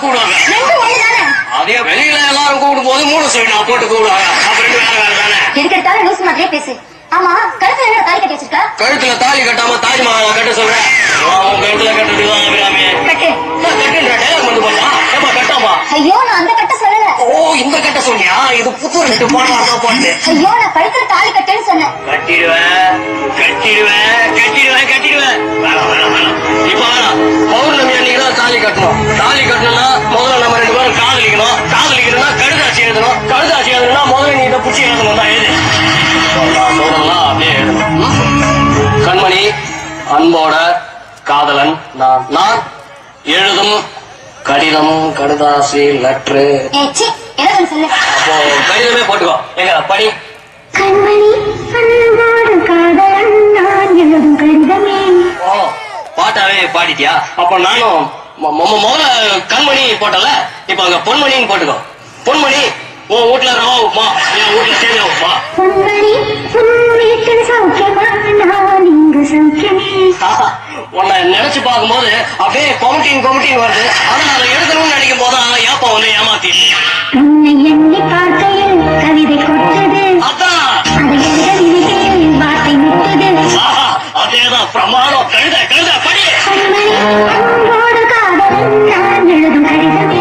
கூடுவாங்க ரெண்டும் ஒண்ணுதானே அதே வெளியில எல்லாரும் கூடும் போது மூணு சொல்லி நான் போட்டு கூடுவாங்க அப்ப ரெண்டு வேற வேற தானே எதுக்கு எடுத்தாலும் லூஸ் மாதிரியே பேசு ஆமா கழுத்துல என்ன தாலி கட்டி வச்சிருக்க கழுத்துல தாலி கட்டாம தாஜ்மஹால் கட்ட சொல்றேன் உன் கழுத்துல கட்டுறதுதான் அபிராமி கட்டு நான் கட்டுன்ற டைலாக் வந்து போட்டா ஏப்பா கட்டாமா ஐயோ நான் அந்த கட்ட சொல்லல ஓ இந்த கட்ட சொன்னியா இது புத்தூர் ரெண்டு பாடம் போட்டு ஐயோ நான் கழுத்துல தாலி கட்டுன்னு சொன்னேன் கட்டிடுவேன் கட்டிடுவேன் கட்டிடுவேன் கட்டிடுவேன் வேணாம் வேணாம் வேணாம் இப்ப வேணாம் பௌர்ணமி அன்னைக்கு தான் தாலி கட்டணும் தாலி கட்டணும்னா முதல்ல நம்ம ரெண்டு பேரும் காதலிக்கணும் காதலிக்கணும்னா கடுதாசி எழுதணும் கடுதாசி எழுதணும்னா முதல்ல நீ இதை பிடிச்சி எழுதணும் தான் எழுது நான் சொல்றதெல்லாம் அப்படியே எழுதணும் ம்? கண்மணி அன்போட காதலன் நான் நான் எழுதும் கடிதம் கடுதாசி லெட்ரு ஏ சி ஏதாவது சொல்லு அப்போ கடிதமே போட்டுக்கோ எங்க படி கண்மணி அன்போடு காதலன் நான் எழுதும் கடிதமே ஓ பாட்டாவே பாடிட்டியா அப்ப நானும் மொ- மொ- முதல்ல கண்மணி போட்டல இப்ப அங்க பொன்மணின்னு போட்டுக்கோ பொன்மணி உன் வீட்டுல ரவா உப்புமா என் வீட்டுல சேமியா உப்புமா பொன்மணி உன் வீட்டில் சௌக்கியமா நான் இங்கு சௌக்கியமே ஆஹா, உன்னை நினைச்சு பார்க்கும்போது அப்படியே கொமட்டின் கொமட்டின் வருது ஆனா அதை எடுக்கணும்னு நினைக்கும் போது ஏப்பம் வந்து ஏமாத்தி உன்னை எண்ணி பார்க்கையில் கவிதை கொட்டது அதான் அதை எழுத நினைக்கையில் வார்த்தை முட்டது ஆஹா, அதேதான் பிரமாணம் கழுத கழுத படி கண்மணி அன்போடு காதலன் நான் எழுதும் கடிதமே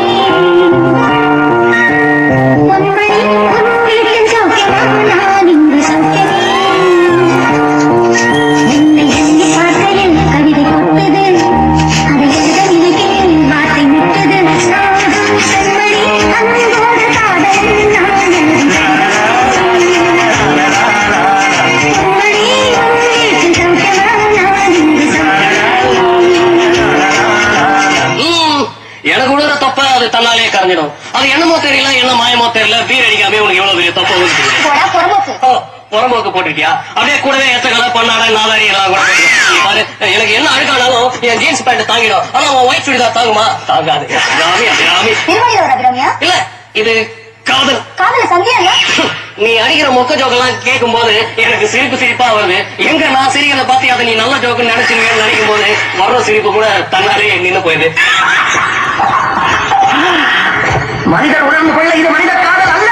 பொன்மணி உன் வீட்டில் சௌக்கியமா நான் இங்கு சௌக்கியமே உன்னை எண்ணி பார்க்கையில் கவிதை கொட்டது அதை எழுத நினைக்கையில் வார்த்தை முட்டது கண்மணி அன்போடு காதலன் நான் எழுதும் பொன்மணி உன் வீட்டில் சௌக்கியமா நான் இங்கு ம், எனக்கு கூட தப்ப அது தன்னாலே கரைஞ்சிடும் அது என்னமோ தெரியல என்ன மாயமோ தெரியல பீர் அடிக்காம உனக்கு எவ்வளவு பெரிய தப்பு வந்து போடா பொறம்போக்கு ஓ, புறம்போக்கு போட்டிருக்கியா அப்படியே கூடவே எத்தகலை பண்ணாட நாதாரி எல்லாம் கூட போட்டுருக்க. நீ பாரு எனக்கு என்ன அழுக்கானாலும் என் ஜீன்ஸ் பேண்ட் தாங்கிடும் ஆனா உன் ஒயிட் சுடிதார் தாங்குமா தாங்காது அபிராமி அபிராமி திருமணியில் ஒரு அபிராமியா இல்ல இது காதல் காதல சந்தியா இல்ல நீ அடிக்கிற மொக்க ஜோக்கெல்லாம் கேட்கும் போது எனக்கு சிரிப்பு சிரிப்பா வருது எங்க நான் சிரிக்கிறத பார்த்து அதை நீ நல்ல ஜோக்கு நினைச்சிருக்கேன்னு நினைக்கும் போது வர்ற சிரிப்பு கூட தன்னாலே நின்னு போயிடுது மனிதர் உணர்ந்து கொள்ள இது மனித காதல் அல்ல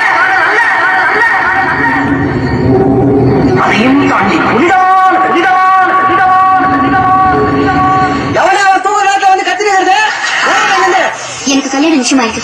அதையும் தாண்டி புதிதான புதிதான புதிதான புதிதான எவனா அவன் தூங்க நேரத்துல வந்து கத்தினுங்கிறது எனக்கு கல்யாணம் நிச்சயமாயிருக்கு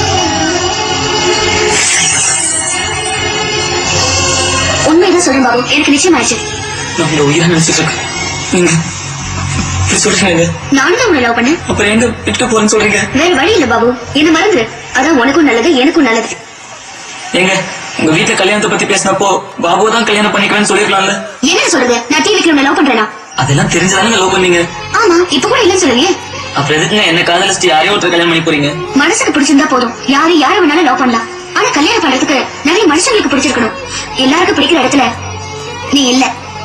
உண்மைதான் சொல்றேன் பாபு எனக்கு நிச்சயமாயிடுச்சு நான் உங்க உயிரை நினைச்சிட்டு இருக்கேன் நீங்க இப்படி சொல்றீங்க நானும் தான் உன்னை லவ் பண்ணேன் அப்புறம் எங்க விட்டு போறேன்னு சொல்றீங்க வேற வழி இல்ல பாபு என்ன மறந்துரு அதான் உனக்கும் நல்லது எனக்கும் நல்லது எங்க உங்க வீட்டுல கல்யாணத்தை பத்தி பேசினப்போ பாபு தான் கல்யாணம் பண்ணிக்கிறேன்னு சொல்லிருக்கலாம்ல என்ன சொல்றது நான் டிவிக்கு உன்னை லவ் பண்றேனா அதெல்லாம் தெரிஞ்சதானங்க லவ் பண்ணீங்க ஆமா இப்ப கூட இல்லன்னு சொல்லுங்க அப்புறம் எதுக்குங்க என்ன காதலிச்சுட்டு யாரையோ ஒருத்தர் கல்யாணம் பண்ணி போறீங்க மனசுக்கு பிடிச்சிருந்தா போதும் யாரு யாரை வேணாலும் லவ் பண்ணலாம் ஆனா கல்யாணம் பண்றதுக்கு நிறைய மனுஷங்களுக்கு பிடிச்சிருக்கணும் எல்லாருக்கும் பிடிக்கிற இடத்துல நீ இல்ல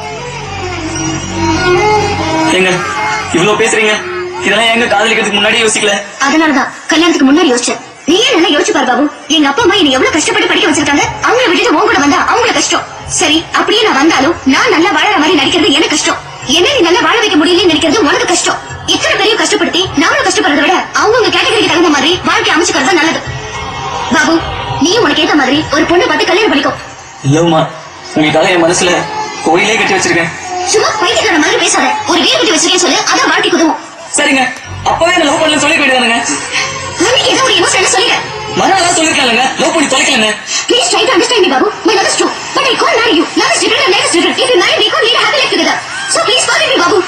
எங்க இவ்வளவு பேசுறீங்க இதெல்லாம் எங்க காதலிக்கிறதுக்கு முன்னாடியே யோசிக்கல அதனாலதான் கல்யாணத்துக்கு முன்னாடி யோசிச்சேன் நீயே நல்லா யோசிச்சு பாரு பாபு எங்க அப்பா அம்மா என்னை எவ்வளவு கஷ்டப்பட்டு படிக்க வச்சிருக்காங்க அவங்கள விட்டுட்டு உன் கூட வந்தா அவங்களுக்கு கஷ்டம் சரி அப்படியே நான் வந்தாலும் நான் நல்லா வாழற மாதிரி நடிக்கிறது எனக்கு கஷ்டம் என்ன நீ நல்லா வாழ வைக்க முடியலன்னு நினைக்கிறது உனக்கு கஷ்டம் இத்தனை பேரையும் கஷ்டப்படுத்தி நாமளும் கஷ்டப்படுறதை விட அவங்கவுங்க கேட்டகரிக்கு தகுந்த மாதிரி வாழ்க்கை அமைச்சுக்கிறது நல்லது பாபு நீ உனக்கு ஏத்த மாதிரி ஒரு பொண்ணை பார்த்து கல்யாணம் பண்ணிக்கோ இல்லம்மா உங்களுக்காக என் மனசுல கோயிலே கட்டி வச்சிருக்கேன் சும்மா பைத்தியக்கார மாதிரி பேசாத ஒரு வீடு கட்டி வச்சிருக்கேன்னு சொல்லு அதான் வாழ்க்கைக்கு உதவும் சரிங்க அப்பவே என்ன லவ் பண்ணல சொல்லி போயிடுதானுங்க அன்னைக்கு ஏதோ ஒரு எமோஷன் சொல்லிட்டேன் மறுநாள் சொல்லிருக்காங்க லவ் பண்ணி தொலைக்கலங்க Please try to understand me, Babu. My love is true. But I can't marry you. Love is different and life is different. If we marry, we can't lead a happy life together. So please forgive me, Babu.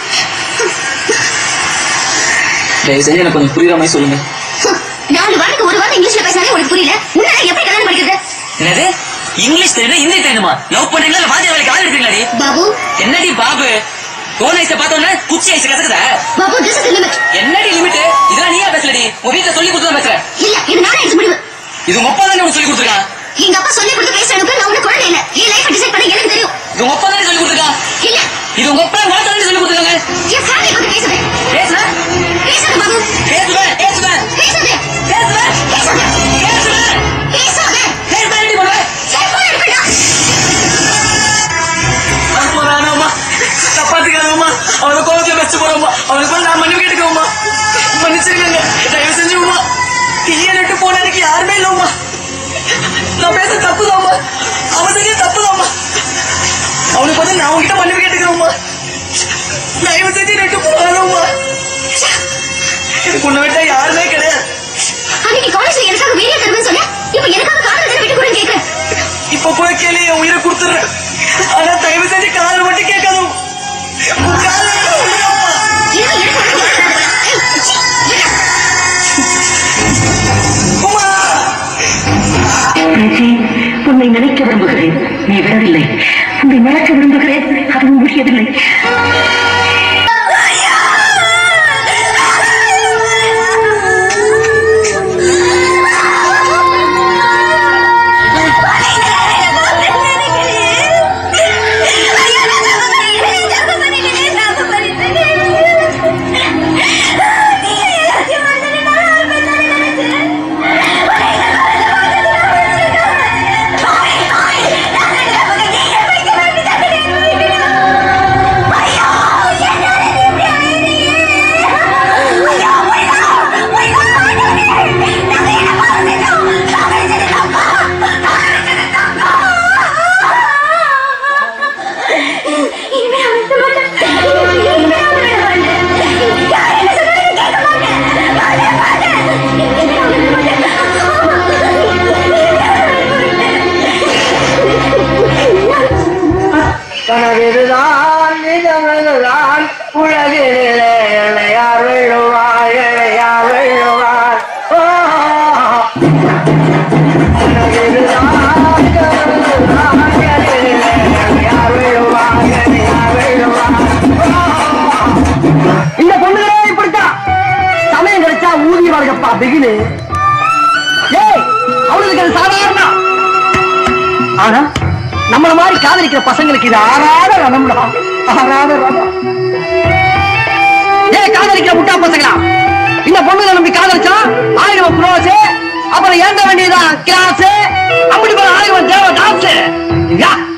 தயவு செஞ்சு எனக்கு கொஞ்சம் புரியுற மாதிரி சொல்லுங்க நாலு வாரத்துக்கு ஒரு வாரம் இங்கிலீஷ்ல பேசினாலே உனக்கு புரியல உன்னால எப்படி கல்யாணம் படிக்கிறது என்னது இங்கிலீஷ் தெரியும் ஹிந்தி தெரியுமா லவ் பண்றீங்களா இல்ல வாத்தியார் வேலைக்கு ஆள் எடுக்கிறீங்களா பாபு என்னடி பாபு கோன் ஐஸ பார்த்தோன்னே குச்சி ஐஸ் கசக்குதா Babu this is the limit. என்னடி லிமிட் இதெல்லாம் நீயா பேசலடி உன் வீட்டுல சொல்லி கொடுத்து பேசுற இல்ல இது நானே எடுத்து முடிவு இது உங்க அப்பா தானே உனக்கு சொல்லி கொடுத்துருக்கான் எங்க அப்பா சொல்லி கொடுத்து பேசுறதுக்கு நான் உனக்கு குழந்தை இல்ல என் லைஃப் டிசைட் பண்ண எனக்கு தெரியும் இது உங்க அப்பா தானே சொல்லி கொடுத்துருக்கான் இல்ல இது உங்க அப்பா உனக்கு தானே சொல்லி கொடுத்துருக்காங்க என் ஃபேமிலி பத்தி பேசுறேன் பேசுவேன் பேசாத பாபு பேசுவேன் பேசுவேன் பேசாத பேசுவேன் பேசாத பேசுவேன் பேசாத பேசுவேன் எப்படி பண்ணுவேன் சரி போன் எடுக்கடா வேணாமா தப்பாத்துக்காதம்மா அவனை கோவத்துல வச்சு போறோம்மா அவனுக்கு வந்து நான் மன்னிப்பு கேட்டுக்கோமா மன்னிச்சிருக்கேங்க தயவு செஞ்சுமா தீயன் விட்டு போனதுக்கு யாருமே இல்லம்மா நான் பேச தப்புதாம்மா அவன் செஞ்ச தப்புதாம்மா அவனுக்கு வந்து நான் உங்ககிட்ட மன்னிப்பு கேட்டுக்கிறோம்மா தயவு செஞ்சு விட்டு போகாதம்மா எனக்கு உன்னை விட்டா யாருமே கிடையாது அன்னைக்கு காலேஜ்ல எனக்காக வீடியோ தருவேன்னு சொன்ன இப்ப எனக்காக காதல் தானே விட்டு கொடுன்னு கேக்குறேன் இப்ப கூட கேளு என் உயிரை கொடுத்துறேன் ஆனா தயவு செஞ்சு காதல் மட்டும் கேட்காதும் காதல் விட்டுடாதம்மா. இனிமே எனக்கு ஒண்ணும் கேட்காது. ஏய், சீ, விடுடா. உமா பிரேசி உன்னை நினைக்க விரும்புகிறேன் நீ விடவில்லை உன்னை மறக்க விரும்புகிறேன் அதுவும் முடியவில்லை கனவிதுதான் நிஜமிதுதான் உலகிலே என்னை யார் வெல்லுவார் என்னை யார் வெல்லுவார் ஓ, கனவிதுதான் நிஜமிதுதான் உலகிலே என்னை யார் வெல்லுவார் என்னை யார் வெல்லுவார் ஓ. இந்த பொண்ணுகளே இப்படித்தான் சமயம் கிடைச்சா ஊதி வாழ்கப்பா பிகிலு ஏய் அவளுக்கு அது சாதாரணம் ஆனா நம்மள மாதிரி காதலிக்கிற பசங்களுக்கு இது ஆறாத ரணம்டா ஆறாத ரணம் ஏன் காதலிக்கிற முட்டா பசங்களா இந்த பொண்ணுல நம்பி காதலிச்சா ஆயிரம் க்ரோஸ் அப்புறம் ஏந்த வேண்டியதான் கிளாஸ் அப்படி போல ஆயிரம் தேவை டான்ஸ்